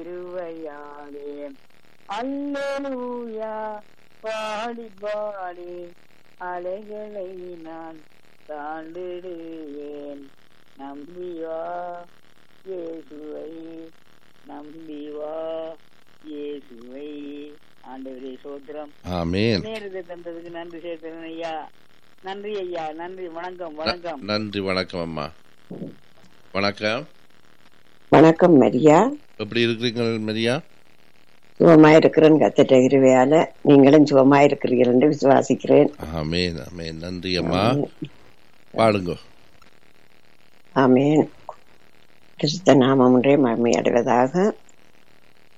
கிருவையாலே அல்லேலூயா பாடி பாடி அலைகளை நான் தாண்டிடுவேன் நம்பி வா இயேசுவை நம்பி வா இயேசுவை ஆண்டவரே சோத்திரம் ஆமேன் நேரத்தை தந்ததுக்கு நன்றி சேர்க்கிறேன் ஐயா நன்றி ஐயா நன்றி வணக்கம் வணக்கம் நன்றி வணக்கம் அம்மா வணக்கம் வணக்கம் மரியா எப்படி இருக்கிறீங்க மரியா சுகமா இருக்கிறேன் கத்திட்ட இருவையால நீங்களும் சுகமா இருக்கிறீர்கள் என்று விசுவாசிக்கிறேன் ஆமேன் ஆமேன் நன்றி அம்மா பாடுங்க ஆமேன் கிறிஸ்த நாமம் ஒன்றே மகிமை அடைவதாக